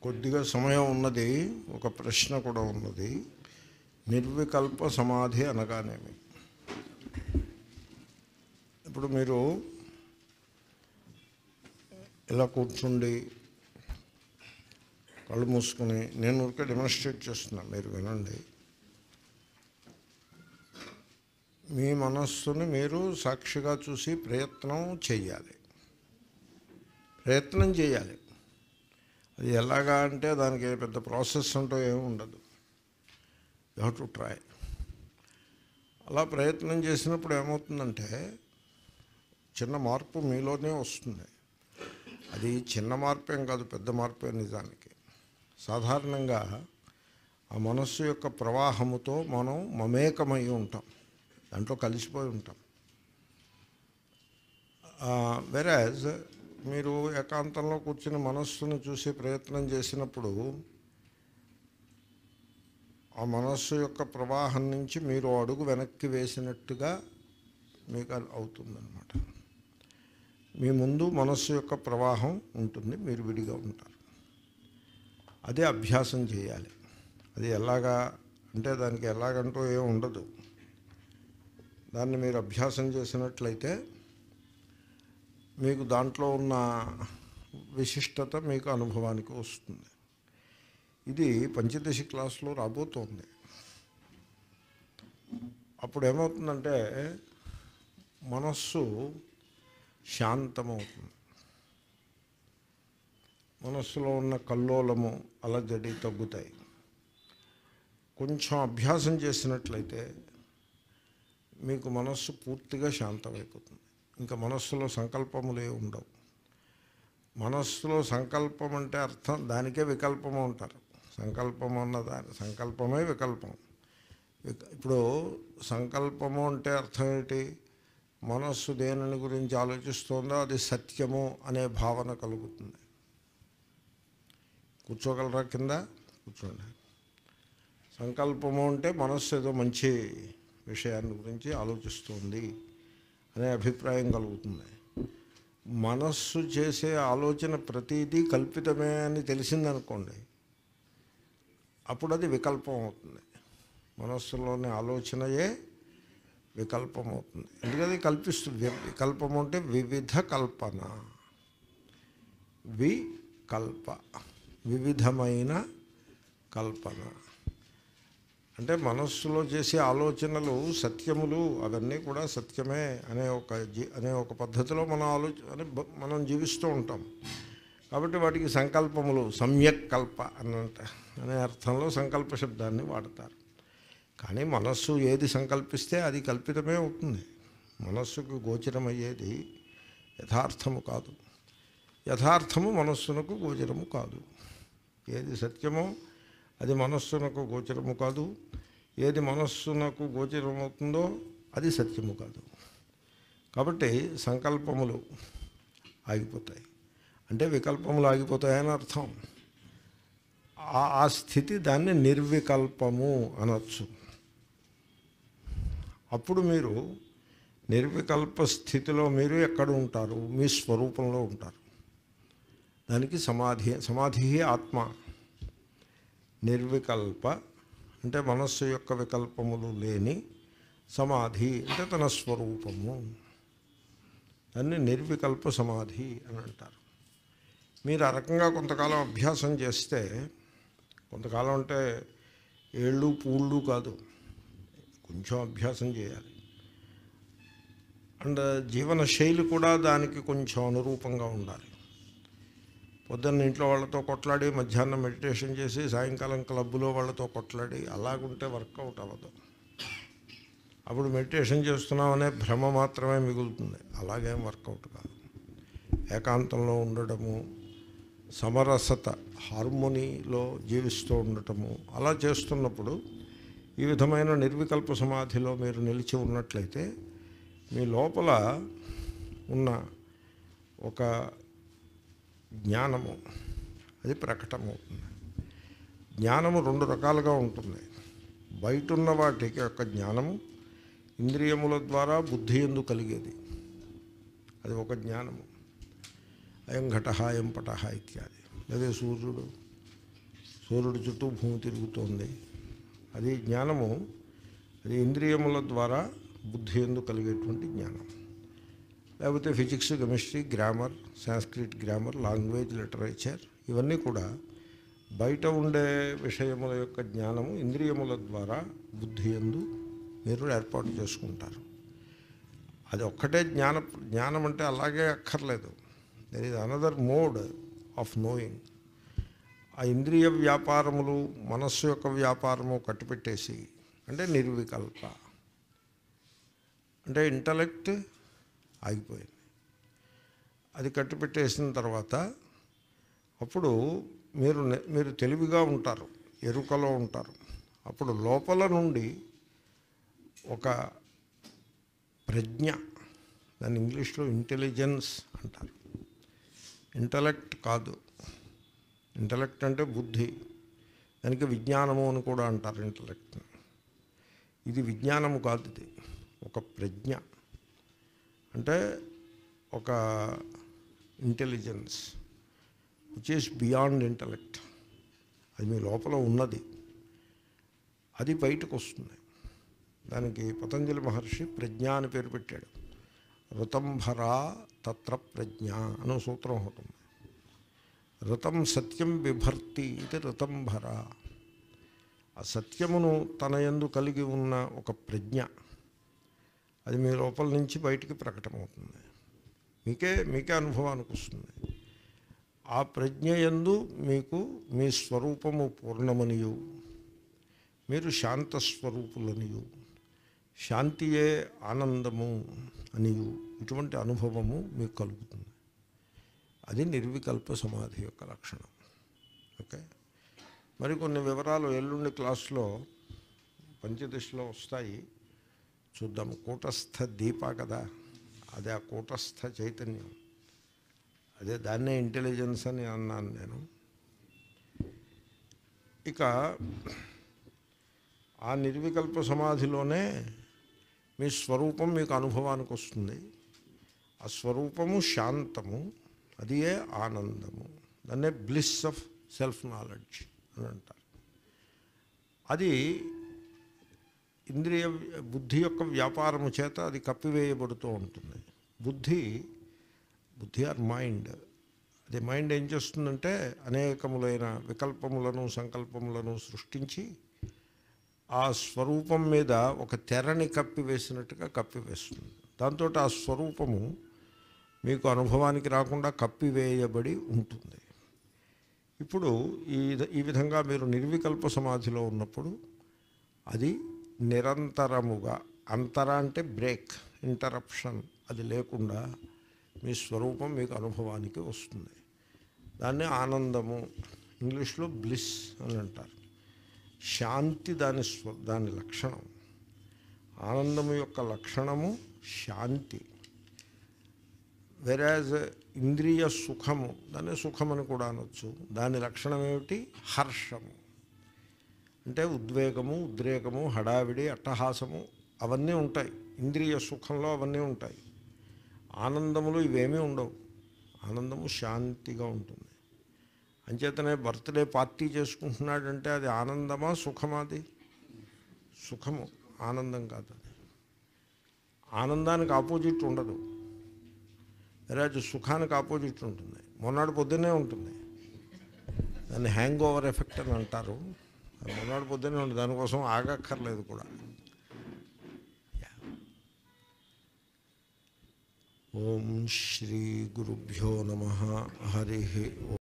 కొద్దిగా సమయం ఉన్నది ఒక ప్రశ్న కూడా ఉన్నది నిర్వికల్ప సమాధి అనగానేమి ఇప్పుడు మీరు ఇలా కూర్చుండి కళ్ళు మూసుకుని నేను ఊరికే డెమాన్స్ట్రేట్ చేస్తున్నా మీరు వినండి మీ మనస్సుని మీరు సాక్షిగా చూసి ప్రయత్నం చేయాలి ప్రయత్నం చేయాలి అది ఎలాగా అంటే దానికి పెద్ద ప్రాసెస్ అంటూ ఏమి ఉండదు యూ హ్యావ్ టు ట్రై అలా ప్రయత్నం చేసినప్పుడు ఏమవుతుందంటే చిన్న మార్పు మీలోనే వస్తుంది అది చిన్న మార్పేం కాదు పెద్ద మార్పే నిజానికి సాధారణంగా ఆ మనస్సు యొక్క ప్రవాహముతో మనం మమేకమై ఉంటాం దాంట్లో కలిసిపోయి ఉంటాం వెరాజ్ మీరు ఏకాంతంలో కూర్చుని మనస్సును చూసే ప్రయత్నం చేసినప్పుడు ఆ మనస్సు యొక్క ప్రవాహం నుంచి మీరు అడుగు వెనక్కి వేసినట్టుగా మీకు అది అవుతుందన్నమాట మీ ముందు మనస్సు యొక్క ప్రవాహం ఉంటుంది మీరు విడిగా ఉంటారు అదే అభ్యాసం చేయాలి అది ఎలాగా అంటే దానికి ఎలాగంటూ ఏం ఉండదు దాన్ని మీరు అభ్యాసం చేసినట్లయితే మీకు దాంట్లో ఉన్న విశిష్టత మీకు అనుభవానికి వస్తుంది ఇది పంచదశి క్లాసులో రాబోతోంది అప్పుడు ఏమవుతుందంటే మనస్సు శాంతమవుతుంది మనస్సులో ఉన్న కల్లోలము అలజడి తగ్గుతాయి కొంచెం అభ్యాసం చేసినట్లయితే మీకు మనస్సు పూర్తిగా శాంతమైపోతుంది ఇంకా మనస్సులో సంకల్పములే ఉండవు మనస్సులో సంకల్పం అంటే అర్థం దానికే వికల్పము అంటారు సంకల్పం అన్న దాని సంకల్పమే వికల్పం విక- ఇప్పుడు సంకల్పము అంటే అర్థం ఏంటి మనస్సు దేనిని గురించి ఆలోచిస్తోందో అది సత్యము అనే భావన కలుగుతుంది కూర్చోగలరా కింద కూర్చోండి సంకల్పము అంటే మనస్సు ఏదో మంచి విషయాన్ని గురించి ఆలోచిస్తుంది అనే అభిప్రాయం కలుగుతుంది మనస్సు చేసే ఆలోచన ప్రతిదీ కల్పితమే అని తెలిసిందనుకోండి అప్పుడు అది వికల్పం అవుతుంది మనస్సులోని ఆలోచనయే వికల్పం అవుతుంది ఎందుకది కల్పిస్తుంది వి- వికల్పం అంటే వివిధ కల్పన వికల్ప వివిధమైన కల్పన అంటే మనస్సులో చేసే ఆలోచనలు సత్యములు అవన్నీ కూడా సత్యమే అనే ఒక జీ అనే ఒక పద్ధతిలో మనం ఆలోచ అని బ- మనం జీవిస్తూ ఉంటాం కాబట్టి వాటికి సంకల్పములు సమ్యక్ కల్ప అనంట అనే అర్థంలో సంకల్ప శబ్దాన్ని వాడతారు కానీ మనస్సు ఏది సంకల్పిస్తే అది కల్పితమే అవుతుంది మనస్సుకు గోచరమయ్యేది యథార్థము కాదు యథార్థము మనస్సునకు గోచరము కాదు ఏది సత్యమో అది మనస్సునకు గోచరము కాదు ఏది మనస్సునకు గోచరమవుతుందో అది సత్యము కాదు కాబట్టి సంకల్పములు ఆగిపోతాయి అంటే వికల్పములు ఆగిపోతాయని అర్థం ఆ- ఆ స్థితి దాన్ని నిర్వికల్పము అనొచ్చు అప్పుడు మీరు నిర్వికల్ప స్థితిలో మీరు ఎక్కడ ఉంటారు మీ స్వరూపంలో ఉంటారు దానికి సమాధి సమాధి ఆత్మ నిర్వికల్ప అంటే మనస్సు యొక్క వికల్పములు లేని సమాధి అంటే తన స్వరూపము దాన్ని నిర్వికల్ప సమాధి అని అంటారు మీరు ఆ రకంగా కొంతకాలం అభ్యాసం చేస్తే కొంతకాలం అంటే ఏళ్ళు పూళ్ళు కాదు కొంచెం అభ్యాసం చేయాలి అండ్ జీవన శైలి కూడా దానికి కొంచెం అనురూపంగా ఉండాలి పొద్దున్న ఇంట్లో వాళ్ళతో కొట్లాడి మధ్యాహ్నం మెడిటేషన్ చేసి సాయంకాలం క్లబ్లో వాళ్ళతో కొట్లాడి అలాగుంటే వర్కౌట్ అవ్వదు అప్పుడు మెడిటేషన్ చేస్తున్నామనే భ్రమ మాత్రమే మిగులుతుంది అలాగేం వర్కౌట్ కాదు ఏకాంతంలో ఉండడము సమరసత హార్మోనీలో జీవిస్తూ ఉండటము అలా చేస్తున్నప్పుడు ఈ విధమైన నిర్వికల్ప సమాధిలో మీరు నిలిచి ఉన్నట్లయితే మీ లోపల ఉన్న ఒక జ్ఞానము అది ప్రకటమవుతుంది జ్ఞానము రెండు రకాలుగా ఉంటుంది బయట ఉన్న వాటికి యొక్క జ్ఞానము ఇంద్రియముల ద్వారా బుద్ధి ఎందు కలిగేది అది ఒక జ్ఞానము అయం ఘట అయం పట ఇత్యాది లేదా సూర్యుడు సూర్యుడి చుట్టూ భూమి తిరుగుతోంది అది జ్ఞానము అది ఇంద్రియముల ద్వారా బుద్ధి ఎందు కలిగేటువంటి జ్ఞానం లేకపోతే physics chemistry grammar Sanskrit grammar language literature ఇవన్నీ కూడా బయట ఉండే విషయముల యొక్క జ్ఞానము ఇంద్రియముల ద్వారా బుద్ధి ఎందు మీరు ఏర్పాటు చేసుకుంటారు అది ఒక్కటే జ్ఞాన జ్ఞానం అంటే అలాగే అక్కర్లేదు there is another mode of knowing ఆ ఇంద్రియ వ్యాపారములు మనస్సు యొక్క వ్యాపారము కట్టిపెట్టేసి అంటే నిర్వికల్ప అంటే ఇంటలెక్ట్ ఆగిపోయింది అది కట్టిపెట్టేసిన తర్వాత అప్పుడు మీరు నె- మీరు తెలివిగా ఉంటారు ఎరుకలో ఉంటారు అప్పుడు లోపల నుండి ఒక ప్రజ్ఞ దాన్ని ఇంగ్లీష్లో ఇంటెలిజెన్స్ అంటారు ఇంటలెక్ట్ కాదు ఇంటలెక్ట్ అంటే బుద్ధి దానికి విజ్ఞానము అని కూడా అంటారు ఇంటలెక్ట్ ఇది విజ్ఞానము కాదు ఇది ఒక ప్రజ్ఞ అంటే ఒక intelligence which is beyond intellect అది మీ లోపల ఉన్నది అది బయటకు వస్తుంది దానికి పతంజలి మహర్షి ప్రజ్ఞ అని పేరు పెట్టాడు ఋతంభరా తత్ర ప్రజ్ఞ అనే సూత్రం ఉంటుంది ఋతం సత్యం బిభర్తి ఇది ఋతంభర ఆ సత్యమును తన యందు కలిగి ఉన్న ఒక ప్రజ్ఞ అది మీ లోపల నుంచి బయటికి ప్రకటమవుతుంది మీకే మీకే అనుభవానికి వస్తుంది ఆ ప్రజ్ఞ యందు మీకు మీ స్వరూపము పూర్ణమనియు మీరు శాంత స్వరూపులనియు శాంతియే ఆనందము అనియు ఇటువంటి అనుభవము మీకు కలుగుతుంది అది నిర్వికల్ప సమాధి యొక్క లక్షణం ఓకే మరికొన్ని వివరాలు ఎల్లుండి క్లాస్లో పంచదశలో వస్తాయి చూద్దాం కూటస్థ దీప కదా అదే ఆ కూటస్థ చైతన్యం అదే దాన్నే ఇంటెలిజెన్స్ అని అన్నాను నేను ఇక ఆ నిర్వికల్ప సమాధిలోనే మీ స్వరూపం మీకు అనుభవానికి వస్తుంది ఆ స్వరూపము శాంతము అది ఏ ఆనందము దాన్నే బ్లిస్ ఆఫ్ సెల్ఫ్ నాలెడ్జ్ అని అంటారు అది ఇంద్రియ బుద్ధి యొక్క వ్యాపారము చేత అది కప్పివేయబడుతూ ఉంటుంది బుద్ధి బుద్ధి ఆర్ మైండ్ అది మైండ్ ఏం చేస్తుందంటే అనేకములైన వికల్పములను సంకల్పములను సృష్టించి ఆ స్వరూపం మీద ఒక తెరని కప్పివేసినట్టుగా కప్పివేస్తుంది దాంతో ఆ స్వరూపము మీకు అనుభవానికి రాకుండా కప్పివేయబడి ఉంటుంది ఇప్పుడు ఈ ఈ విధంగా మీరు నిర్వికల్ప సమాధిలో ఉన్నప్పుడు అది నిరంతరముగా అంతర అంటే బ్రేక్ ఇంటరప్షన్ అది లేకుండా మీ స్వరూపం మీకు అనుభవానికి వస్తుంది దాన్ని ఆనందము ఇంగ్లీష్లో బ్లిస్ అని అంటారు శాంతి దాని స్వ దాని లక్షణం ఆనందము యొక్క లక్షణము శాంతి వెరాజ్ ఇంద్రియ సుఖము దాన్ని సుఖమని కూడా అనొచ్చు దాని లక్షణం ఏమిటి హర్షము అంటే ఉద్వేగము ఉద్రేకము హడావిడి అట్టహాసము అవన్నీ ఉంటాయి ఇంద్రియ సుఖంలో అవన్నీ ఉంటాయి ఆనందములు ఇవేమీ ఉండవు ఆనందము శాంతిగా ఉంటుంది అంచేతనే బర్త్డే పార్టీ చేసుకుంటున్నాడంటే అది ఆనందమా సుఖమా అది సుఖము ఆనందం కాదు అది ఆనందానికి ఆపోజిట్ ఉండదు రాజు సుఖానికి ఆపోజిట్ ఉంటుంది మొన్నటి పొద్దున్నే ఉంటుంది దాన్ని హ్యాంగ్ ఓవర్ ఎఫెక్ట్ అని అంటారు అది మొన్నటి పొద్దున్నే ఉంటుంది దానికోసం ఆగక్కర్లేదు కూడా ఓం శ్రీ గురుభ్యో నమ హరి